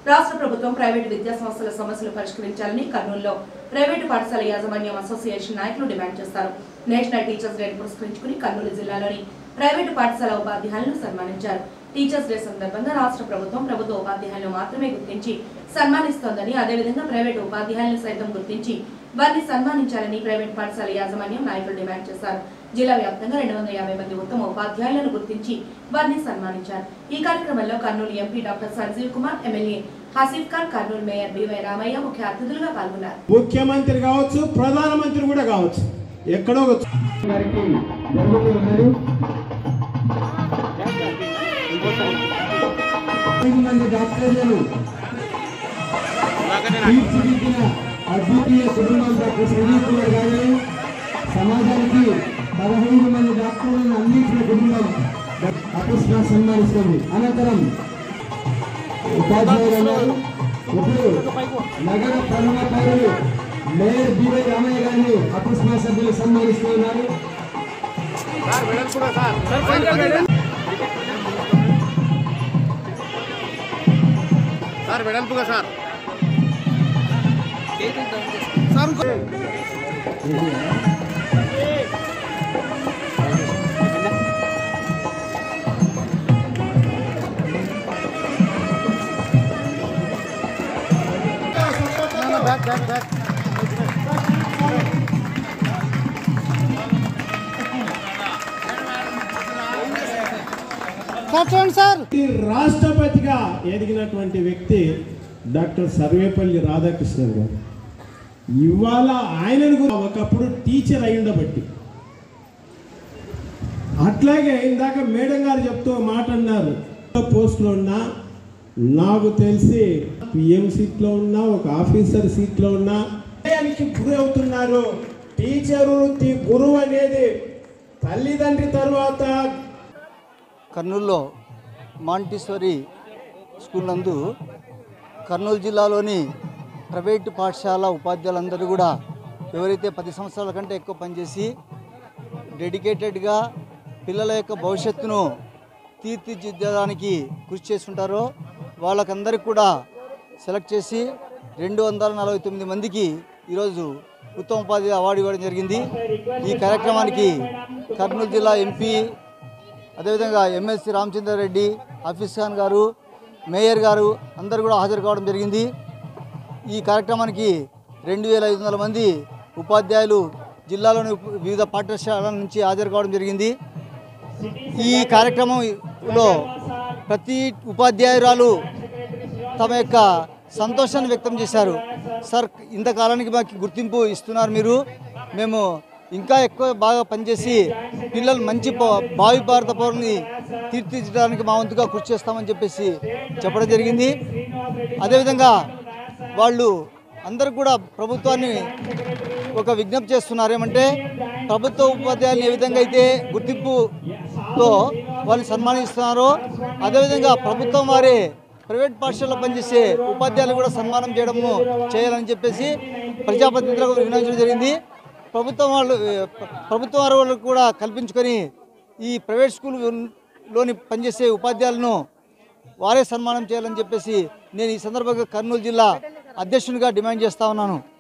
రాష్ట్ర ప్రభుత్వం ప్రైవేటు విద్యా సంస్థల సమస్యలు పరిష్కరించాలని కర్నూలులో ప్రైవేటు పాఠశాల యాజమాన్యం అసోసియేషన్ నాయకులు డిమాండ్ చేస్తారు నేషనల్ టీచర్స్ డే పురస్కరించుకుని కర్నూలు జిల్లాలోని ప్రైవేటు పాఠశాల ఉపాధ్యాయులను సన్మానించారు టీచర్స్ డే సందర్భంగా రాష్ట్ర ప్రభుత్వం ప్రభుత్వ ఉపాధ్యాయులను మాత్రమే గుర్తించి సన్మానిస్తోందని అదేవిధంగా ప్రైవేటు ఉపాధ్యాయులను సైతం గుర్తించి వారిని సన్మానించాలని ప్రైవేట్ పాఠశాల యాజమాన్యం నాయకులు డిమాండ్ చేశారు జిల్లా వ్యాప్తంగా రెండు వందల యాభై మంది ఉత్తమ ఉపాధ్యాయులను గుర్తించి వారిని సన్మానించారు ఈ కార్యక్రమంలో Kurnool MP doctor Sanjeev Kumar MLA Haseef Khan Kurnool mayor BY Ramaiah ముఖ్య అతిథులుగా పాల్గొన్నారు ముఖ్యమంత్రి కావచ్చు ప్రధానమంత్రి కూడా కావచ్చు ఎక్కడో ఒక చో- వారికి జరుగుతూ ఉన్నది ఐదు మంది డాక్టర్లను తీర్చిదిద్దిన అద్వితీయ కుటుంబం డాక్టర్ సంజీవ్ కుమార్ గారిని సమాజానికి పదహైదు మంది డాక్టర్లను అందించిన కుటుంబం అపుష్ణ సన్మానిస్తుంది అనంతరం ఉపాధ్యాయులు ఉన్నారు. ఇప్పుడు నగర ప్రథమ పౌరులు మేయర్ బివై రామయ్య గారిని అపుష్ణ సభ్యులు సన్మానిస్తూ ఉన్నారు సార్ వెడల్పుగా సార్ ఈ రాష్ట్రపతిగా ఎదిగినటువంటి వ్యక్తి డాక్టర్ సర్వేపల్లి రాధాకృష్ణన్ గారు ఇవాళ ఆయనను కూడా ఒకప్పుడు టీచర్ అయి ఉండబట్టి అట్లాగే ఇందాక మేడం గారు చెప్తూ ఒక మాట అన్నారు పోస్ట్లో ఉన్నా నాకు తెలిసి పిఎం సీట్లో ఉన్నా ఒక ఆఫీసర్ సీట్లో ఉన్నా భయానికి గురి అవుతున్నారు టీచర్ వృత్తి గురువు అనేది తల్లిదండ్రి తర్వాత కర్నూలులో మాంటిసోరి స్కూల్ నందు కర్నూలు జిల్లాలోని ప్రైవేటు పాఠశాల ఉపాధ్యాయులందరూ కూడా ఎవరైతే పది సంవత్సరాల కంటే ఎక్కువ పనిచేసి డెడికేటెడ్గా పిల్లల యొక్క భవిష్యత్తును తీర్చిదిద్దడానికి కృషి చేస్తుంటారో వాళ్ళకందరికి కూడా సెలెక్ట్ చేసి రెండు వందల నలభై తొమ్మిది మందికి ఈరోజు ఉత్తమ ఉపాధ్యాయ అవార్డు ఇవ్వడం జరిగింది ఈ కార్యక్రమానికి కర్నూలు జిల్లా ఎంపీ అదేవిధంగా ఎమ్మెల్సీ రామచంద్రారెడ్డి హఫీజ్ ఖాన్ గారు మేయర్ గారు అందరూ కూడా హాజరు కావడం జరిగింది ఈ కార్యక్రమానికి రెండు వేల ఐదు వందల మంది ఉపాధ్యాయులు జిల్లాలోని వివిధ పాఠశాలల నుంచి హాజరు కావడం జరిగింది ఈ కార్యక్రమంలో ప్రతి ఉపాధ్యాయురాలు తమ యొక్క సంతోషాన్ని వ్యక్తం చేశారు సార్ ఇంతకాలానికి మాకు గుర్తింపు ఇస్తున్నారు మీరు మేము ఇంకా ఎక్కువ బాగా పనిచేసి పిల్లలు మంచి ప- భావి భారత పౌరుని తీర్చిదిద్దడానికి మా వంతుగా కృషి చేస్తామని చెప్పేసి చెప్పడం జరిగింది అదేవిధంగా వాళ్ళు అందరూ కూడా ప్రభుత్వాన్ని ఒక విజ్ఞప్తి చేస్తున్నారు ఏమంటే ప్రభుత్వ ఉపాధ్యాయులను ఏ విధంగా అయితే గుర్తింపుతో వాళ్ళు సన్మానిస్తున్నారో అదేవిధంగా ప్రభుత్వం వారే ప్రైవేట్ పాఠశాలలో పనిచేసే ఉపాధ్యాయులు కూడా సన్మానం చేయడము చేయాలని చెప్పేసి ప్రజాప్రతినిధులకు వినియోగించడం జరిగింది ప్రభుత్వం వాళ్ళు ప్ర- ప్రభుత్వం వారు వాళ్ళు కూడా కల్పించుకొని ఈ ప్రైవేట్ స్కూల్ లోని పనిచేసే ఉపాధ్యాయులను వారే సన్మానం చేయాలని చెప్పేసి నేను ఈ సందర్భంగా కర్నూలు జిల్లా అధ్యక్షునిగా డిమాండ్ చేస్తా ఉన్నాను